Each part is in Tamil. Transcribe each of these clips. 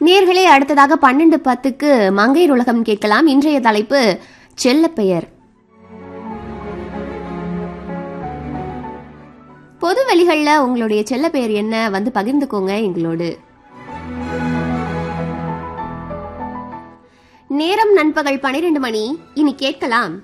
நேர்களே அடுத்ததாக பன்னெண்டு பத்துக்கு மங்கையர் உலகம் கேட்கலாம் இன்றைய தலைப்பு செல்லப்பெயர் பொது வெளிகளில் உங்களுடைய செல்லப்பெயர் என்ன வந்து பகிர்ந்துக்கோங்க எங்களோடு நேரம் நண்பகல் பனிரெண்டு மணி இனி கேட்கலாம்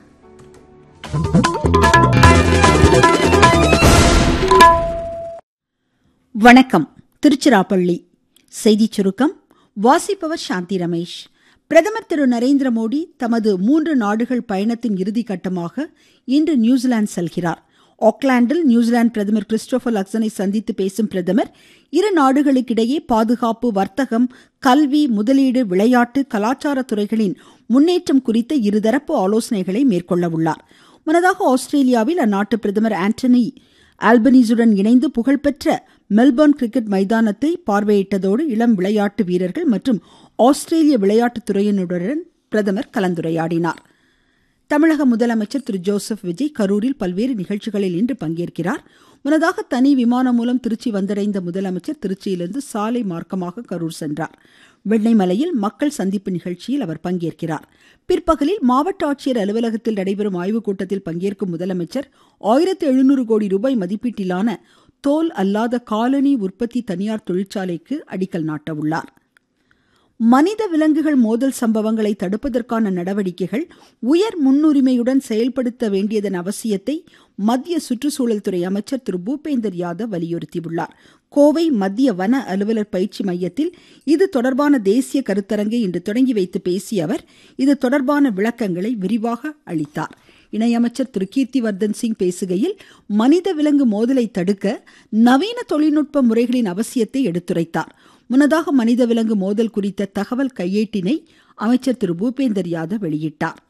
வணக்கம் திருச்சிராப்பள்ளி செய்திச் சுருக்கம் வாசிப்பவர் சாந்தி ரமேஷ் பிரதமர் திரு நரேந்திர மோடி தமது மூன்று நாடுகள் பயணத்தின் இறுதி கட்டமாக இன்று நியூசிலாந்து செல்கிறார் ஆக்லாந்தில் நியூசிலாந்து பிரதமர் கிறிஸ்டோபர் லக்சனை சந்தித்து பேசும் பிரதமர் இரு நாடுகளுக்கிடையே பாதுகாப்பு வர்த்தகம் கல்வி முதலீடு விளையாட்டு கலாச்சார துறைகளின் முன்னேற்றம் குறித்த இருதரப்பு ஆலோசனைகளை மேற்கொள்ள உள்ளார் முன்னதாக ஆஸ்திரேலியாவில் அந்நாட்டு பிரதமர் ஆண்டனி ஆல்பனீஸுடன் இணைந்து புகழ்பெற்ற மெல்பர்ன் கிரிக்கெட் மைதானத்தை பார்வையிட்டதோடு இளம் விளையாட்டு வீரர்கள் மற்றும் ஆஸ்திரேலிய விளையாட்டுத் துறையினருடன் பிரதமர் கலந்துரையாடினார் தமிழக முதலமைச்சர் திரு ஜோசப் விஜய் கரூரில் பல்வேறு நிகழ்ச்சிகளில் இன்று பங்கேற்கிறார் முன்னதாக தனி விமானம் மூலம் திருச்சி வந்தடைந்த முதலமைச்சர் திருச்சியிலிருந்து சாலை மார்க்கமாக கரூர் சென்றார் வெண்ணைமலையில் மக்கள் சந்திப்பு நிகழ்ச்சியில் அவர் பங்கேற்கிறார் பிற்பகலில் மாவட்ட ஆட்சியர் அலுவலகத்தில் நடைபெறும் ஆய்வுக் கூட்டத்தில் பங்கேற்கும் முதலமைச்சர் ஆயிரத்து எழுநூறு கோடி ரூபாய் மதிப்பீட்டிலான தோல் அல்லாத காலனி உற்பத்தி தனியார் தொழிற்சாலைக்கு அடிக்கல் நாட்ட உள்ளார் மனித விலங்குகள் மோதல் சம்பவங்களை தடுப்பதற்கான நடவடிக்கைகள் உயர் முன்னுரிமையுடன் செயல்படுத்த வேண்டியதன் அவசியத்தை மத்திய சுற்றுச்சூழல் துறை அமைச்சர் திரு பூபேந்தர் யாதவ் வலியுறுத்தியுள்ளார் கோவை மத்திய வன அலுவலர் பயிற்சி மையத்தில் இது தொடர்பான தேசிய கருத்தரங்கை இன்று தொடங்கி வைத்து பேசிய அவர் இது தொடர்பான விளக்கங்களை விரிவாக அளித்தார் இணையமைச்சர் திரு கீர்த்திவர்தன் சிங் பேசுகையில் மனித விலங்கு மோதலை தடுக்க நவீன தொழில்நுட்ப முறைகளின் அவசியத்தை எடுத்துரைத்தார் முன்னதாக மனித விலங்கு மோதல் குறித்த தகவல் கையேட்டினை அமைச்சர் திரு பூபேந்தர் யாதவ் வெளியிட்டார்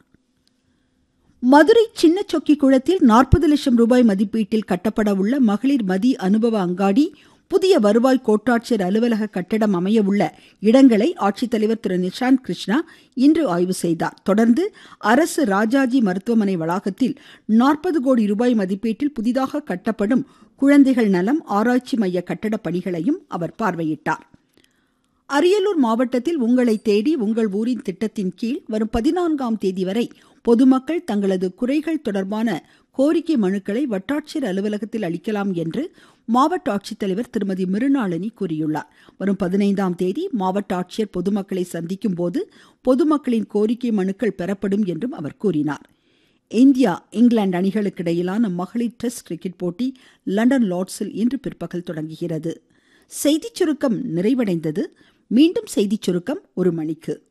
மதுரை சின்ன சொக்கி குளத்தில் நாற்பது லட்சம் ரூபாய் மதிப்பீட்டில் கட்டப்பட உள்ள மகளிர் மதி அனுபவ அங்காடி புதிய வருவாய் கோட்டாட்சியர் அலுவலக கட்டடம் அமைய உள்ள இடங்களை ஆட்சித்தலைவர் திரு நிஷாந்த் கிருஷ்ணா இன்று ஆய்வு செய்தார் தொடர்ந்து அரசு ராஜாஜி மருத்துவமனை வளாகத்தில் நாற்பது கோடி ரூபாய் மதிப்பீட்டில் புதிதாக கட்டப்படும் குழந்தைகள் நலம் ஆராய்ச்சி மைய கட்டட பணிகளையும் அவர் பார்வையிட்டார் அரியலூர் மாவட்டத்தில் உங்களை தேடி உங்கள் ஊரின் திட்டத்தின் கீழ் வரும் பதினான்காம் தேதி வரை பொதுமக்கள் தங்களது குறைகள் தொடர்பான கோரிக்கை மனுக்களை வட்டாட்சியர் அலுவலகத்தில் அளிக்கலாம் என்று மாவட்ட ஆட்சித்தலைவர் திருமதி மிருணாளினி கூறியுள்ளார் வரும் பதினைந்தாம் தேதி மாவட்ட ஆட்சியர் பொதுமக்களை சந்திக்கும் போது பொதுமக்களின் கோரிக்கை மனுக்கள் பெறப்படும் என்றும் அவர் கூறினார் இந்தியா இங்கிலாந்து அணிகளுக்கு இடையிலான மகளிர் டெஸ்ட் கிரிக்கெட் போட்டி லண்டன் லார்ட்ஸில் இன்று பிற்பகல் தொடங்குகிறது செய்திச் சுருக்கம் நிறைவடைந்தது மீண்டும் செய்திச் சுருக்கம் ஒரு மணிக்கு